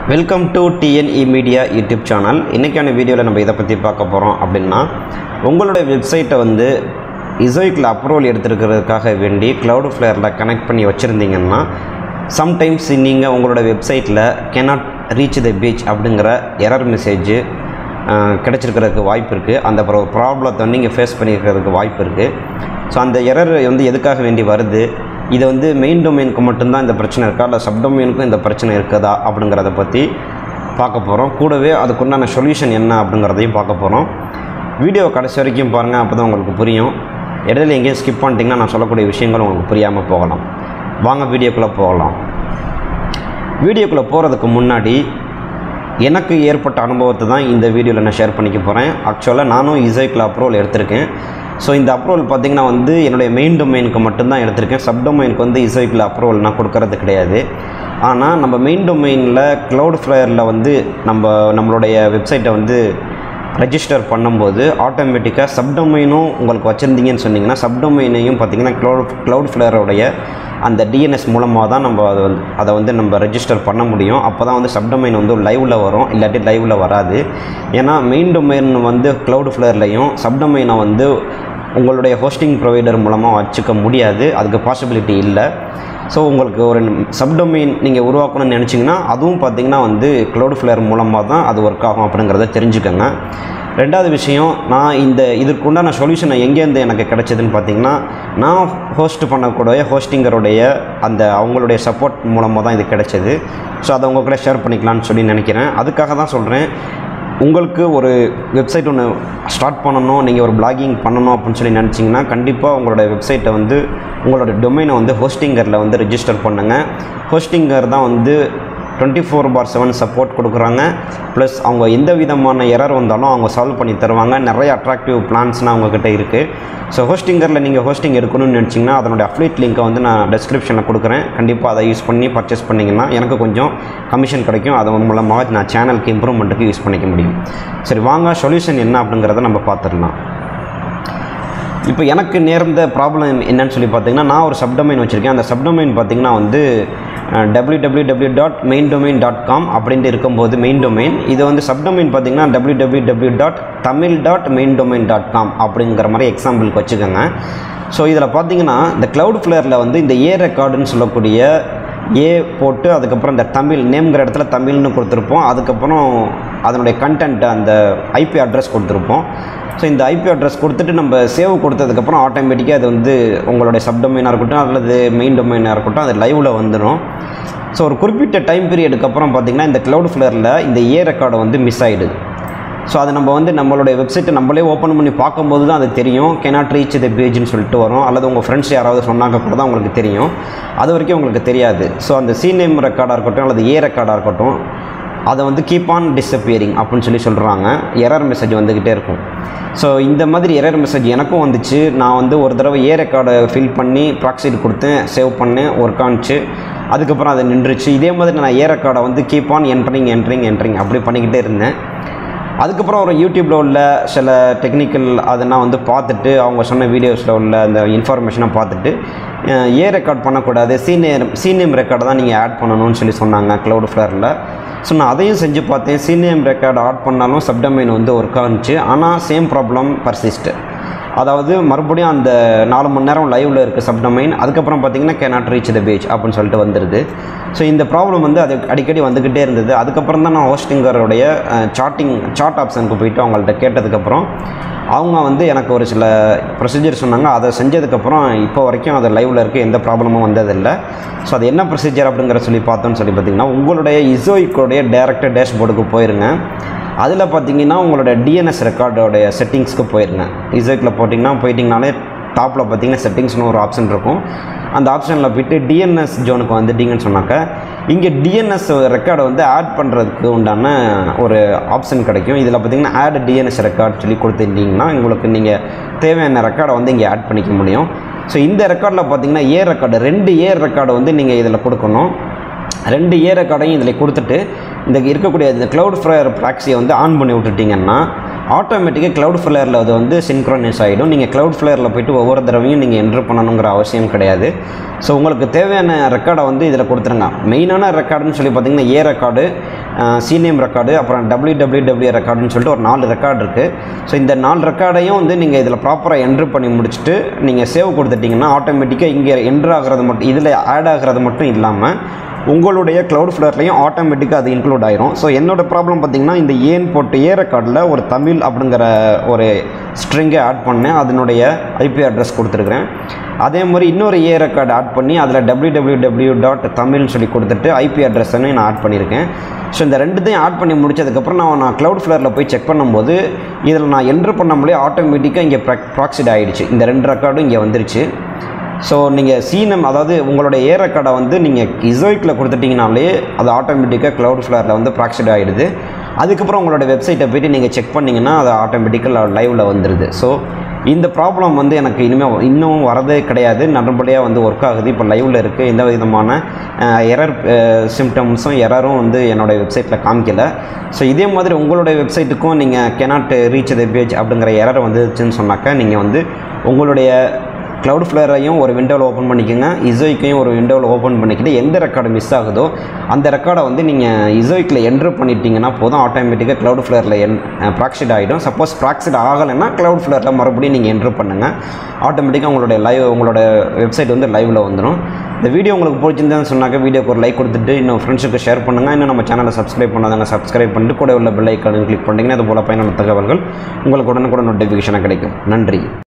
welcome to TNE media YouTube channel இன்றைக்கான வீடியோவில் நம்ம இதை பற்றி பார்க்க போகிறோம் அப்படின்னா உங்களுடைய வெப்சைட்டை வந்து இசோய்க்கில் அப்ரூவல் எடுத்துருக்கிறதுக்காக வேண்டி க்ளவுட் ஃப்ளேயரில் கனெக்ட் பண்ணி வச்சுருந்தீங்கன்னா சம்டைம்ஸ் நீங்கள் உங்களோட வெப்சைட்டில் cannot ரீச் த பீச் அப்படிங்கிற எரர் மெசேஜ் கிடச்சிருக்கிறதுக்கு வாய்ப்பு இருக்குது அந்த ப்ராப்ளத்தை வந்து நீங்கள் ஃபேஸ் பண்ணியிருக்கிறதுக்கு வாய்ப்பு இருக்குது ஸோ அந்த எரர் வந்து எதுக்காக வேண்டி வருது இது வந்து மெயின் டொமைனுக்கு மட்டும்தான் இந்த பிரச்சனை இருக்கா இல்லை சப்டொமைனுக்கும் இந்த பிரச்சனை இருக்குதா அப்படிங்கிறத பற்றி பார்க்க போகிறோம் கூடவே அதுக்குண்டான சொல்யூஷன் என்ன அப்படிங்கிறதையும் பார்க்க போகிறோம் வீடியோ கடைசி வரைக்கும் பாருங்கள் அப்போ தான் உங்களுக்கு புரியும் இடையில எங்கேயும் ஸ்கிப் பண்ணிட்டீங்கன்னா நான் சொல்லக்கூடிய விஷயங்கள் உங்களுக்கு புரியாமல் போகலாம் வாங்க வீடியோக்குள்ளே போகலாம் வீடியோக்குள்ளே போகிறதுக்கு முன்னாடி எனக்கு ஏற்பட்ட அனுபவத்தை தான் இந்த வீடியோவில் நான் ஷேர் பண்ணிக்க போகிறேன் ஆக்சுவலாக நானும் இசைக்கில் அப்ரூவல் எடுத்திருக்கேன் ஸோ இந்த அப்ரூவல் பார்த்திங்கன்னா வந்து என்னுடைய மெயின் டொமைனுக்கு மட்டும்தான் எடுத்திருக்கேன் சப் டொமைனுக்கு வந்து இசைக்கில் அப்ரூவல் நான் கொடுக்கறது கிடையாது ஆனால் நம்ம மெயின் டொமைனில் க்ளவுட் ஃப்ளேயரில் வந்து நம்ம நம்மளுடைய வெப்சைட்டை வந்து ரெஜிஸ்டர் பண்ணும்போது ஆட்டோமேட்டிக்காக சப்டொமைனும் உங்களுக்கு வச்சுருந்தீங்கன்னு சொன்னீங்கன்னா சப்டொமைனையும் பார்த்தீங்கன்னா க்ளவுட் க்ளவுட் ஃப்ளேயரோடைய அந்த டிஎன்எஸ் மூலமாக தான் நம்ம அதை வந்து அதை வந்து நம்ம ரெஜிஸ்டர் பண்ண முடியும் அப்போ தான் வந்து சப்டொமைன் வந்து லைவில் வரும் இல்லாட்டி லைவில் வராது ஏன்னா மெயின் டொமைன் வந்து க்ளவுட் ஃப்ளேயர்லையும் சப்டொமைனை வந்து உங்களுடைய ஹோஸ்டிங் ப்ரொவைடர் மூலமாக வச்சுக்க முடியாது அதுக்கு பாசிபிலிட்டி இல்லை ஸோ உங்களுக்கு ஒரு சப்டொமைன் நீங்கள் உருவாக்கணும்னு நினச்சிங்கன்னா அதுவும் பார்த்தீங்கன்னா வந்து க்ளவுட் ஃப்ளேயர் மூலமாக தான் அது ஒர்க் ஆகும் அப்படிங்கிறத தெரிஞ்சுக்கோங்க ரெண்டாவது விஷயம் நான் இந்த இதற்குண்டான சொல்யூஷனை எங்கேருந்து எனக்கு கிடைச்சதுன்னு பார்த்தீங்கன்னா நான் ஹோஸ்ட் பண்ணக்கூடிய ஹோஸ்டிங்கருடைய அந்த அவங்களுடைய சப்போர்ட் மூலமாக தான் இது கிடைச்சது ஸோ அதை உங்கள் கூட ஷேர் பண்ணிக்கலாம்னு சொல்லி நினைக்கிறேன் அதுக்காக தான் சொல்கிறேன் உங்களுக்கு ஒரு வெப்சைட் ஒன்று ஸ்டார்ட் பண்ணணும் நீங்கள் ஒரு பிளாகிங் பண்ணணும் அப்படின்னு சொல்லி நினச்சிங்கன்னா கண்டிப்பாக உங்களோட வெப்சைட்டை வந்து உங்களோட டொமைனை வந்து ஹோஸ்டிங்கரில் வந்து ரெஜிஸ்டர் பண்ணுங்கள் ஹோஸ்டிங்கர் தான் வந்து twenty four bar seven support கொடுக்குறாங்க ப்ளஸ் அவங்க எந்த விதமான எரர் வந்தாலும் அவங்க சால்வ் பண்ணி தருவாங்க நிறைய அட்ராக்டிவ் பிளான்ஸ்லாம் அவங்கக்கிட்ட இருக்குது ஸோ ஹோஸ்டிங்கரில் நீங்கள் ஹோஸ்டிங் எடுக்கணும்னு நினச்சிங்கன்னா அதனுடைய அப்டேட் லிங்க்கை வந்து நான் டெஸ்கிரிப்ஷனில் கொடுக்குறேன் கண்டிப்பாக அதை யூஸ் பண்ணி பர்ச்சேஸ் பண்ணிங்கன்னா எனக்கு கொஞ்சம் கமிஷன் கிடைக்கும் அதன் மூலமாக நான் சேனலுக்கு இம்ப்ரூவ்மெண்ட்டுக்கு யூஸ் பண்ணிக்க முடியும் சரி வாங்க சொல்யூஷன் என்ன அப்படிங்கிறத நம்ம பார்த்துடலாம் இப்போ எனக்கு நேர்ந்த ப்ராப்ளம் என்னன்னு சொல்லி பார்த்தீங்கன்னா நான் ஒரு சப்டொமைன் வச்சுருக்கேன் அந்த சப்டொமைன் பார்த்தீங்கன்னா வந்து W W W dot main domain dot com அப்படின்ட்டு இருக்கும்போது மெயின் டொமைன் இது வந்து சப்டொமைன் பார்த்தீங்கன்னா W W W dot Tamil dot main domain dot com அப்படிங்கிற மாதிரி எக்ஸாம்பிளுக்கு வச்சுக்கோங்க ஸோ இதில் பார்த்தீங்கன்னா இந்த க்ளவுட் ஃப்ளேயரில் வந்து இந்த ஏ ரெக்கார்டுன்னு சொல்லக்கூடிய ஏ போட்டு அதுக்கப்புறம் இந்த தமிழ் நேம்ங்கிற இடத்துல தமிழ்னு கொடுத்துருப்போம் அதுக்கப்புறம் அதனுடைய கண்டென்ட் அந்த ஐபி அட்ரஸ் கொடுத்துருப்போம் ஸோ இந்த ஐபி அட்ரஸ் கொடுத்துட்டு நம்ம சேவ் கொடுத்ததுக்கப்புறம் ஆட்டோமேட்டிக்காக அது வந்து உங்களுடைய சப்டொமைனாக இருக்கட்டும் அல்லது மெயின் டொமைனாக இருக்கட்டும் அது லைவில் வந்துடும் ஸோ ஒரு குறிப்பிட்ட டைம் பீரியடுக்கு அப்புறம் பார்த்திங்கன்னா இந்த க்ளவுட் ஃப்ளேயரில் இந்த ஏ ரெக்கார்டை வந்து மிஸ் ஆகிடுது ஸோ அதை நம்ம வந்து நம்மளுடைய வெப்சைட்டை நம்மளே ஓப்பன் பண்ணி பார்க்கும்போது தான் அது தெரியும் கேனாட் ரீச் த பேஜ்னு சொல்லிட்டு வரும் அல்லது உங்கள் ஃப்ரெண்ட்ஸ் யாராவது சொன்னாங்க கூட தான் உங்களுக்கு தெரியும் அது வரைக்கும் உங்களுக்கு தெரியாது ஸோ அந்த சி நேம் ரெக்கார்டாக இருக்கட்டும் அல்லது ஏ ரெக்கார்டாக இருக்கட்டும் அதை வந்து கீப் ஆன் டிஸப்பியரிங் அப்படின்னு சொல்லி சொல்கிறாங்க எரர் மெசேஜ் வந்துக்கிட்டே இருக்கும் ஸோ இந்த மாதிரி எரர் மெசேஜ் எனக்கும் வந்துச்சு நான் வந்து ஒரு தடவை ஏ ரெக்கார்டை ஃபில் பண்ணி ப்ராக்சைட் கொடுத்தேன் சேவ் பண்ணேன் ஒர்க் ஆனிச்சு அதுக்கப்புறம் அது நின்றுச்சு இதே மாதிரி நான் ஏ ரெக்கார்டை வந்து keep on entering entering entering அப்படி பண்ணிக்கிட்டே இருந்தேன் அதுக்கப்புறம் ஒரு யூடியூப்பில் உள்ள சில டெக்னிக்கல் அதெல்லாம் வந்து பார்த்துட்டு அவங்க சொன்ன வீடியோஸில் உள்ள அந்த இன்ஃபர்மேஷனை பார்த்துட்டு ஏ ரெக்கார்ட் பண்ணக்கூடாது சீனியர் சீனியம் ரெக்கார்டை தான் நீங்கள் ஆட் பண்ணணும்னு சொல்லி சொன்னாங்க க்ளவுட் ஃப்ளேரில் ஸோ நான் அதையும் செஞ்சு பார்த்தேன் சீனியம் ரெக்கார்டு ஆட் பண்ணாலும் சப்டமைன் வந்து ஒர்க் ஆனிச்சு ஆனால் சேம் ப்ராப்ளம் பர்சிஸ்ட் அதாவது மறுபடியும் அந்த நாலு மணி நேரம் லைவில் இருக்க சப்டமைன் அதுக்கப்புறம் பார்த்தீங்கன்னா கேனாட் ரீச் த பேஜ் அப்படின்னு சொல்லிட்டு வந்துடுது ஸோ இந்த ப்ராப்ளம் வந்து அது அடிக்கடி வந்துக்கிட்டே இருந்தது அதுக்கப்புறம் தான் நான் ஹோஸ்டிங்கருடைய சார்ட்டிங் சார்ட் ஆப்ஷனுக்கு போயிட்டு அவங்கள்ட்ட கேட்டதுக்கப்புறம் அவங்க வந்து எனக்கு ஒரு சில ப்ரொசீஜர் சொன்னாங்க அதை செஞ்சதுக்கப்புறம் இப்போ வரைக்கும் அது லைவில் இருக்க எந்த ப்ராப்ளமும் வந்ததில்லை ஸோ அது என்ன ப்ரொசீஜர் அப்படிங்கிற சொல்லி பார்த்தோன்னு சொல்லி பார்த்தீங்கன்னா உங்களுடைய இசோய்க்கோடைய டேரக்டர் டேஷ்போர்டுக்கு போயிருங்க அதில் பார்த்தீங்கன்னா உங்களோட டிஎன்எஸ் ரெக்கார்டோடைய செட்டிங்ஸ்க்கு போயிருங்க இசைக்கில் போட்டிங்கன்னா போயிட்டிங்கனாலே டாப்பில் பார்த்தீங்கன்னா செட்டிங்ஸ்னு ஒரு ஆப்ஷன் இருக்கும் அந்த ஆப்ஷனில் போயிட்டு டிஎன்எஸ் ஜோனுக்கு வந்துட்டீங்கன்னு சொன்னாக்க இங்கே டிஎன்எஸ் ரெக்கார்டை வந்து ஆட் பண்ணுறதுக்கு உண்டான ஒரு ஆப்ஷன் கிடைக்கும் இதில் பார்த்தீங்கன்னா ஆட் டிஎன்எஸ் ரெக்கார்ட் சொல்லி கொடுத்துட்டீங்கன்னா உங்களுக்கு நீங்கள் தேவையான ரெக்கார்டை வந்து இங்கே ஆட் பண்ணிக்க முடியும் ஸோ இந்த ரெக்கார்டில் பார்த்தீங்கன்னா ஏ ரெக்கார்டு ரெண்டு ஏ ரெக்கார்டு வந்து நீங்கள் இதில் கொடுக்கணும் ரெண்டு ஏ ரெக்கார்டையும் இதில் கொடுத்துட்டு இந்த இருக்கக்கூடிய இந்த க்ளவுட் ஃப்ளேயர் ப்ராக்ஸியை வந்து ஆன் பண்ணி விட்டுட்டிங்கன்னா ஆட்டோமேட்டிக்காக க்ளவுட் ஃப்ளேயரில் அது வந்து சின்க்ரோனைஸ் ஆகிடும் நீங்கள் க்ளவுட் ஃப்ளேயரில் போயிட்டு ஒவ்வொரு தடவையும் நீங்கள் என்ட்ரு பண்ணணுங்கிற அவசியம் கிடையாது ஸோ உங்களுக்கு தேவையான ரெக்கார்டை வந்து இதில் கொடுத்துருங்க மெயினான ரெக்கார்டுன்னு சொல்லி பார்த்தீங்கன்னா ஏ ரெக்கார்டு சினிஎம் ரெக்கார்டு அப்புறம் டபிள்யூ டபிள்யூ டபிள்யூ ரெக்கார்டுன்னு சொல்லிட்டு ஒரு நாலு ரெக்கார்டு இருக்குது ஸோ இந்த நாலு ரெக்கார்டையும் வந்து நீங்கள் இதில் ப்ராப்பராக என்ட்ரு பண்ணி முடிச்சுட்டு நீங்கள் சேவ் கொடுத்துட்டிங்கன்னா ஆட்டோமேட்டிக்காக இங்கே என்ட்ரு ஆகிறது மட்டும் இதில் ஆட் ஆகிறது மட்டும் இல்லாமல் உங்களுடைய க்ளவுட் ஃப்ளேர்லையும் ஆட்டோமேட்டிக்காக அது இன்க்ளூட் ஆயிரும் ஸோ என்னோட ப்ராப்ளம் பார்த்தீங்கன்னா இந்த ஏன் போட்டு ஏ ரெக்கார்டில் ஒரு தமிழ் அப்படிங்கிற ஒரு ஸ்ட்ரிங்கை ஆட் பண்ணேன் அதனுடைய ஐபி அட்ரஸ் கொடுத்துருக்குறேன் அதே மாதிரி இன்னொரு ஏ ரெக்கார்டு ஆட் பண்ணி அதில் டபிள்யூ டபிள்யூ டபிள்யூ டாட் தமிழ்னு சொல்லி கொடுத்துட்டு ஐபி அட்ரஸ்ன்னு நான் ஆட் பண்ணியிருக்கேன் ஸோ இந்த ரெண்டுத்தையும் ஆட் பண்ணி முடிச்சதுக்கப்புறம் நான் நான் க்ளவுட் ஃப்ளேரில் போய் செக் பண்ணும்போது இதில் நான் என்ட்ரு பண்ணாமலே ஆட்டோமேட்டிக்காக இங்கே ப்ராக்சிட் ஆகிடுச்சு இந்த ரெண்டு ரெக்கார்டும் இங்கே வந்துருச்சு ஸோ நீங்கள் சீனம் அதாவது உங்களுடைய ஏ ரெக்கார்டை வந்து நீங்கள் இசோய்க்கில் கொடுத்துட்டிங்கனாலே அது ஆட்டோமேட்டிக்காக க்ளவுட் ஃப்ளேரில் வந்து ப்ராக்சிட் ஆகிடுது அதுக்கப்புறம் உங்களோட வெப்சைட்டை போய்ட்டு நீங்கள் செக் பண்ணிங்கன்னா அது ஆட்டோமேட்டிக்காக லைவில் வந்துடுது ஸோ இந்த ப்ராப்ளம் வந்து எனக்கு இனிமேல் இன்னும் வரதே கிடையாது நல்லபடியாக வந்து ஒர்க் ஆகுது இப்போ லைவில் இருக்குது எந்த விதமான எரர் சிம்டம்ஸும் எரரும் வந்து என்னோடய வெப்சைட்டில் காமிக்கல ஸோ இதே மாதிரி உங்களுடைய வெப்சைட்டுக்கும் நீங்கள் கெனாட் ரீச் த பேஜ் அப்படிங்கிற எரர் வந்துச்சுன்னு சொன்னாக்கா நீங்கள் வந்து உங்களுடைய க்ளவுட் ஃப்ளேரையும் ஒரு விண்டோவில் ஓப்பன் பண்ணிக்கோங்க இசோய்க்கையும் ஒரு விண்டோவில் ஓப்பன் பண்ணிக்கிட்டு எந்த ரெக்கார்டு மிஸ் ஆகுதோ அந்த ரெக்கார்டை வந்து நீங்கள் இசோய்க்கில் என்ட்ரு பண்ணிட்டீங்கன்னா போதும் ஆட்டோமேட்டிக்காக க்ளவுட் ஃப்ளேரில் என் ப்ராக்சிட் ஆகிடும் சப்போஸ் ப்ராக்சிட் ஆகலைன்னா க்ளவுட் ஃப்ளேரில் மறுபடியும் நீங்கள் என்ட்ரு பண்ணுங்கள் ஆட்டோமேட்டிக்காக உங்களுடைய லைவ் உங்களோட வெப்சைட் வந்து லைவில் வந்துடும் இந்த வீடியோ உங்களுக்கு பிடிச்சிருந்தான்னு சொன்னாக்க வீடியோக்கு ஒரு லைக் கொடுத்துட்டு இன்னும் ஃப்ரெண்ட்ஸுக்கு ஷேர் பண்ணுங்கள் இன்னும் நம்ம சேனலை சப்ஸ்கிரைப் பண்ணாதாங்க சப்ஸ்கிரைப் பண்ணிட்டு கூட உள்ள பெல் ஐக்கானு கிளிக் பண்ணிங்கன்னா அது போல் பயனுள்ள தகவல்கள் உங்களுக்கு உடனுக்குடன் நோட்டிஃபிகேஷனாக கிடைக்கும் நன்றி